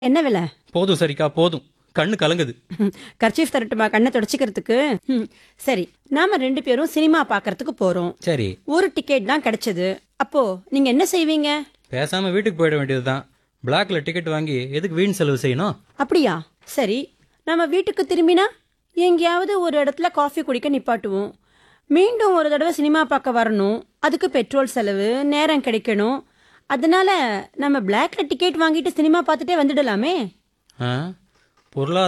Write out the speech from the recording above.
என்ன விலை போதும் சரிக்கா போதும் கண்ணு கலங்குது கர்ச்சீஃப் தரட்டுமா கண்ணை தொடச்சிக்கிறதுக்கு ம், சரி நாம ரெண்டு பேரும் சினிமா பார்க்கறதுக்கு போறோம் சரி ஒரு டிக்கெட் தான் கிடைச்சது அப்போ நீங்க என்ன செய்வீங்க பேசாம வீட்டுக்கு போயிட வேண்டியதுதான் பிளாக்ல டிக்கெட் வாங்கி எதுக்கு வீண் செலவு செய்யணும் அப்படியா சரி நம்ம வீட்டுக்கு திரும்பினா எங்கேயாவது ஒரு இடத்துல காஃபி குடிக்க நிப்பாட்டுவோம் மீண்டும் ஒரு தடவை சினிமா பார்க்க வரணும் அதுக்கு பெட்ரோல் செலவு நேரம் கிடைக்கணும் அதனால நம்ம பிளாக்ல டிக்கெட் வாங்கிட்டு சினிமா பார்த்துட்டே வந்துடலாமே ஆ? பொருளாதார